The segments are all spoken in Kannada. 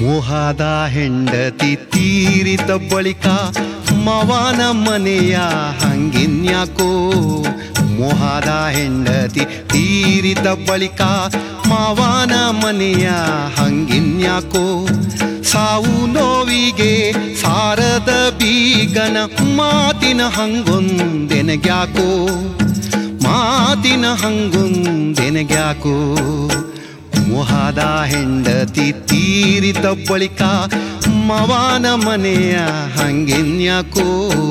ಮೋಹದ ಹೆಂಡತಿ ತೀರಿದ ಬಳಿಕ ಮವನ ಮನೆಯ ಹಂಗಿನ್ಯಾಕೋ ಮೋಹದ ಹೆಂಡತಿ ತೀರಿದ ಬಳಿಕ ಮಾವನ ಮನೆಯ ಹಂಗಿನ್ಯಾಕೋ ಸಾವು ನೋವಿಗೆ ಸಾರದ ಬೀಗನ ಮಾತಿನ ಹಂಗೊಂದೆನಗ್ಯಾಕೋ ಮಾತಿನ ಹಂಗೊಂದೆನಗ್ಯಾಕೋ ಮೋಹದ ಹೆಂಡತಿ ತೀರಿದ ಬಳಿಕ ಮವನ ಮನೆಯ ಹಂಗೆನ್ಯಾಕೋ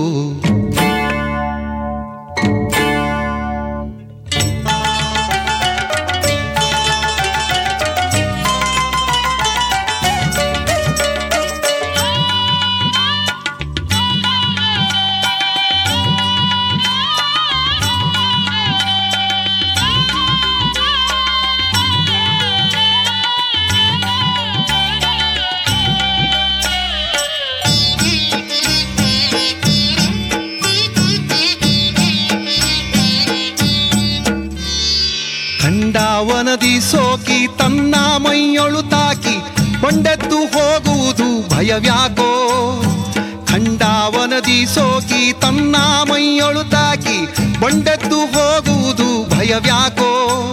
ಖಂಡಾವನದಿ ಸೋಕಿ ತನ್ನ ಮೈಯೊಳು ತಾಕಿ ಬಂಡೆದ್ದು ಹೋಗುವುದು ಭಯವ್ಯಾಕೋ ಖಂಡಾವನದಿ ಸೋಕಿ ತನ್ನ ಮೈಯೊಳು ತಾಕಿ ಬಂಡೆದ್ದು ಹೋಗುವುದು ಭಯವ್ಯಾಕೋ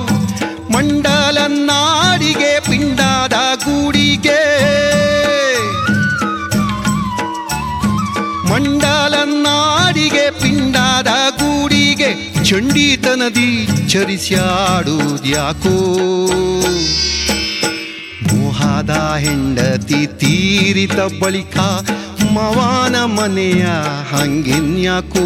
ಮಂಡಲನ್ನಾಡಿಗೆ ಪಿಂಡಾದ ಗೂಡಿಗೆ ಮಂಡಲನ್ನಾಡಿಗೆ ಪಿಂಡಾದ ಗೂಡಿಗೆ ಚಂಡೀತನದಿ ಚರಿಸ್ಯಾಡುದ್ಯಾಕೋ ಮೋಹದ ಹೆಂಡತಿ ತೀರಿದ ಬಳಿಕ ಮವನ ಮನೆಯ ಹಂಗೆನ್ಯಾಕೋ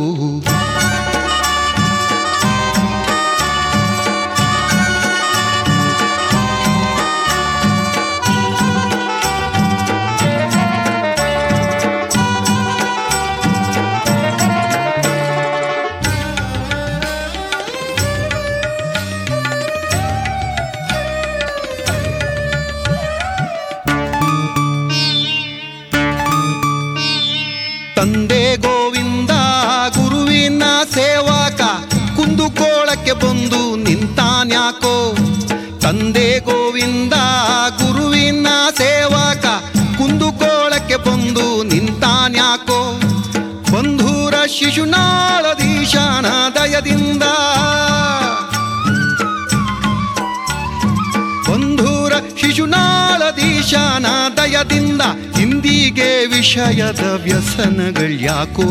ತಂದೆ ಗೋವಿಂದ ಗುರುವಿನ ಸೇವಕ ಕುಂದುಕೋಳಕ್ಕೆ ಬಂದು ನಿಂತಾನ್ಯಾಕೋ ತಂದೆ ಗೋವಿಂದ ಗುರುವಿನ ಸೇವಕ ಕುಂದುಕೋಳಕ್ಕೆ ಬಂದು ನಿಂತಾನ್ಯಾಕೋ ಬಂಧೂರ ಶಿಶುನಾಳದೀಶಾನ ದಯದಿಂದ ಬಂಧೂರ ಶಿಶುನಾಳದೀಶಾನ ದಯದಿಂದ ಇಂದಿಗೆ ವಿಷಯದ ವ್ಯಸನಗಳ್ಯಾಕೋ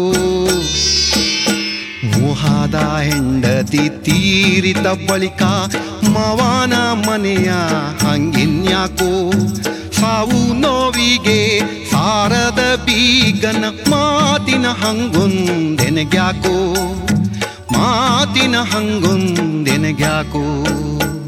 ಮೋಹದ ಹೆಂಡತಿ ತೀರಿದ ಬಳಿಕ ಮವನ ಮನೆಯ ಹಂಗಿನ್ಯಾಕೋ ಸಾವು ನೋವಿಗೆ ಸಾರದ ಬೀಗನ ಮಾತಿನ ಹಂಗೊಂದೆನಗ್ಯಾಕೋ ಮಾತಿನ ಹಂಗೊಂದೆನಗ್ಯಾಕೋ